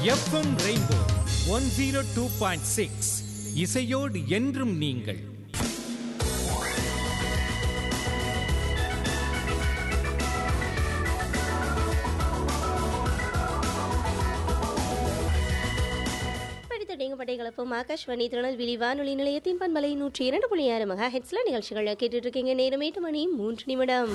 FM rainbow one zero two point six இசையோடு என்றும் நீங்கள் படித்த டெங்குபட்டை கலப்பும் ஆகாஷ்வாணி திருநெல்வேலி வானொலி நிலையத்தின் பண்பலை நூற்றி இரண்டு புள்ளி ஆறு மகா ஹெட்ஸ்ல நிகழ்ச்சிகளை கேட்டுட்டு இருக்கீங்க நேரம் எட்டு மணி மூன்று நிமிடம்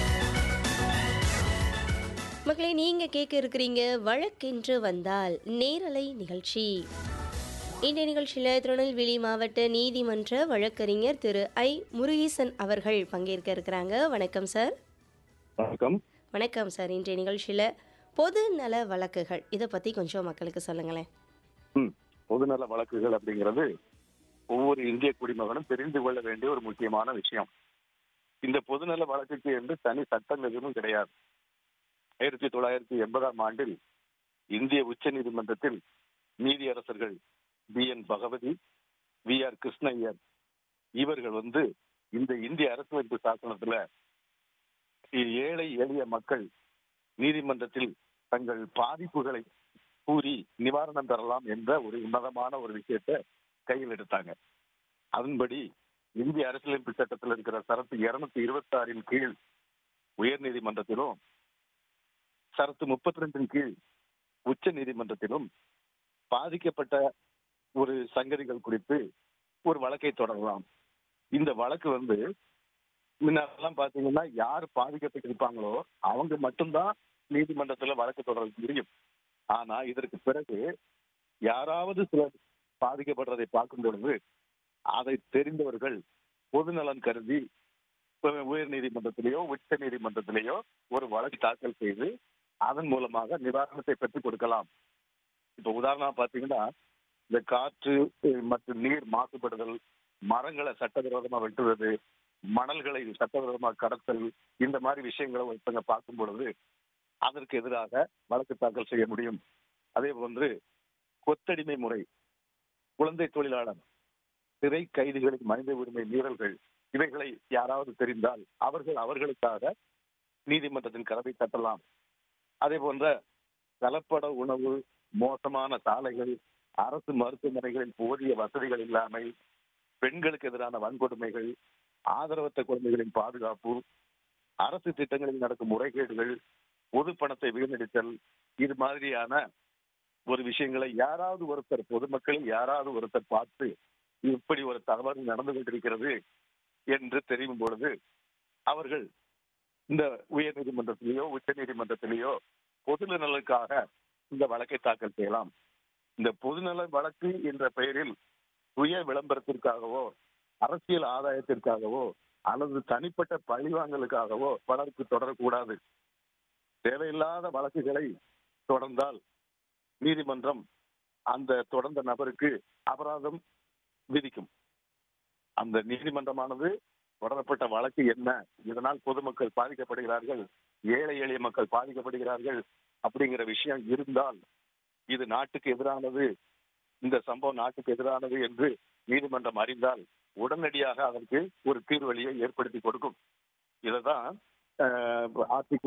மக்களே நீங்க கேட்க இருக்கிறீங்க வழக்கென்று வந்தால் நேரலை நிகழ்ச்சி இந்த நிகழ்ச்சியில் திருநெல்வேலி மாவட்ட நீதிமன்ற வழக்கறிஞர் திரு ஐ முருகேசன் அவர்கள் பங்கேற்க இருக்கிறாங்க வணக்கம் சார் வணக்கம் வணக்கம் சார் இன்றைய நிகழ்ச்சியில் பொது நல வழக்குகள் இதை பற்றி கொஞ்சம் மக்களுக்கு சொல்லுங்களேன் ம் பொதுநல வழக்குகள் அப்படிங்கிறது ஒவ்வொரு இந்திய குடிமகனும் தெரிந்து கொள்ள வேண்டிய ஒரு முக்கியமான விஷயம் இந்த பொதுநல வழக்குக்கு என்று தனி சட்டம் எதுவும் கிடையாது ஆயிரத்தி தொள்ளாயிரத்தி எண்பதாம் ஆண்டில் இந்திய உச்ச நீதிமன்றத்தில் நீதியரசர்கள் P N Bhagwati V R Krishna Iyer இவர்கள் வந்து இந்த இந்திய அரசியலமைப்பு சாசனத்துல ஏழை எளிய மக்கள் நீதிமன்றத்தில் தங்கள் பாதிப்புகளை கூறி நிவாரணம் பெறலாம் என்ற ஒரு உன்னதமான ஒரு விஷயத்தை கையில் எடுத்தாங்க அதன்படி இந்திய அரசியலமைப்பு சட்டத்தில் இருக்கிற சரத்து இருநூத்தி இருபத்தி ஆறின் கீழ் உயர் நீதிமன்றத்திலும் சரத்து முப்பத்தி ரெண்டின் கீழ் உச்ச நீதிமன்றத்திலும் பாதிக்கப்பட்ட ஒரு சங்கதிகள் குறித்து ஒரு வழக்கை தொடரலாம் இந்த வழக்கு வந்து முன்னெல்லாம் பாத்தீங்கன்னா யார் பாதிக்கப்பட்டிருப்பாங்களோ அவங்க மட்டும்தான் நீதிமன்றத்துல வழக்கு தொடர முடியும் ஆனா இதற்கு பிறகு யாராவது சிலர் பாதிக்கப்படுறதை பார்க்கும் பொழுது அதை தெரிந்தவர்கள் பொதுநலன் கருதி உயர் நீதிமன்றத்திலேயோ உச்ச நீதிமன்றத்திலேயோ ஒரு வழக்கு தாக்கல் செய்து அதன் மூலமாக நிவாரணத்தை பெற்றுக் கொடுக்கலாம் இப்ப உதாரணமா பாத்தீங்கன்னா இந்த காற்று மற்றும் நீர் மாசுபடுதல் மரங்களை சட்டவிரோதமா வெட்டுவது மணல்களை சட்டவிரோதமா கடத்தல் இந்த மாதிரி விஷயங்களை ஒருத்தங்க பார்க்கும் பொழுது அதற்கு எதிராக வழக்கு தாக்கல் செய்ய முடியும் அதே போன்று கொத்தடிமை முறை குழந்தை தொழிலாளர் சிறை கைதிகளின் மனித உரிமை மீறல்கள் இவைகளை யாராவது தெரிந்தால் அவர்கள் அவர்களுக்காக நீதிமன்றத்தின் கதவை தட்டலாம் அதே போன்ற கலப்பட உணவு மோசமான சாலைகள் அரசு மருத்துவமனைகளில் போதிய வசதிகள் இல்லாமை பெண்களுக்கு எதிரான வன்கொடுமைகள் ஆதரவற்ற குழந்தைகளின் பாதுகாப்பு அரசு திட்டங்களில் நடக்கும் முறைகேடுகள் பொது பணத்தை வீணடித்தல் இது மாதிரியான ஒரு விஷயங்களை யாராவது ஒருத்தர் பொதுமக்களில் யாராவது ஒருத்தர் பார்த்து இப்படி ஒரு தவறு நடந்து கொண்டிருக்கிறது என்று தெரியும் பொழுது அவர்கள் இந்த உயர் நீதிமன்றத்திலேயோ உச்ச நீதிமன்றத்திலேயோ பொதுநலனுக்காக இந்த வழக்கை தாக்கல் செய்யலாம் இந்த பொதுநல வழக்கு என்ற பெயரில் சுய விளம்பரத்திற்காகவோ அரசியல் ஆதாயத்திற்காகவோ அல்லது தனிப்பட்ட பழிவாங்கலுக்காகவோ வழக்கு தொடரக்கூடாது தேவையில்லாத வழக்குகளை தொடர்ந்தால் நீதிமன்றம் அந்த தொடர்ந்த நபருக்கு அபராதம் விதிக்கும் அந்த நீதிமன்றமானது தொடரப்பட்ட வழக்கு என்ன இதனால் பொதுமக்கள் பாதிக்கப்படுகிறார்கள் ஏழை எளிய மக்கள் பாதிக்கப்படுகிறார்கள் அப்படிங்கிற விஷயம் இருந்தால் இது நாட்டுக்கு எதிரானது இந்த சம்பவம் நாட்டுக்கு எதிரானது என்று நீதிமன்றம் அறிந்தால் உடனடியாக அதற்கு ஒரு தீர்வழியை ஏற்படுத்தி கொடுக்கும் இதைதான் ஆர்டிகிள்